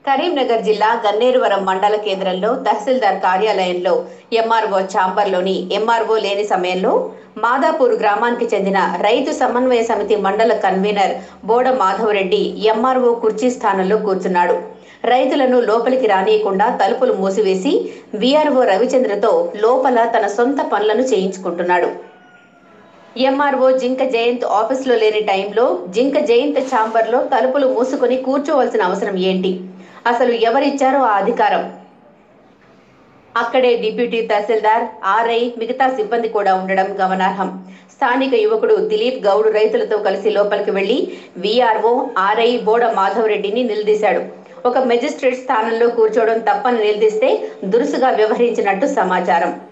కరీంనగర్ జిల్లా గన్నేరువరం మండల కేంద్రంలో తహసీల్దార్ కార్యాలయంలో ఎంఆర్ఓ ఛాంబర్లోని ఎంఆర్ఓ లేని సమయంలో మాదాపూర్ గ్రామానికి చెందిన రైతు సమన్వయ సమితి మండల కన్వీనర్ బోడ మాధవరెడ్డి ఎంఆర్ఓ కుర్చీ స్థానంలో కూర్చున్నాడు రైతులను లోపలికి రానియకుండా తలుపులు మూసివేసి విఆర్ఓ రవిచంద్రతో లోపల తన సొంత పనులను చేయించుకుంటున్నాడు ఎంఆర్ఓ జింక జయంత్ ఆఫీసులో లేని టైంలో జింక జయంత్ ఛాంబర్లో తలుపులు మూసుకొని కూర్చోవలసిన అవసరం ఏంటి అసలు ఎవరిచ్చారో ఆ అధికారం అక్కడే డిప్యూటీ తహసీల్దార్ ఆర్ఐ మిగతా సిబ్బంది కూడా ఉండడం గమనార్హం స్థానిక యువకుడు దిలీప్ గౌడ్ రైతులతో కలిసి లోపలికి వెళ్లి విఆర్ఓ ఆర్ఐ బోడ మాధవరెడ్డిని నిలదీశాడు ఒక మెజిస్ట్రేట్ స్థానంలో కూర్చోవడం తప్పని నిలదీస్తే దురుసుగా వ్యవహరించినట్టు సమాచారం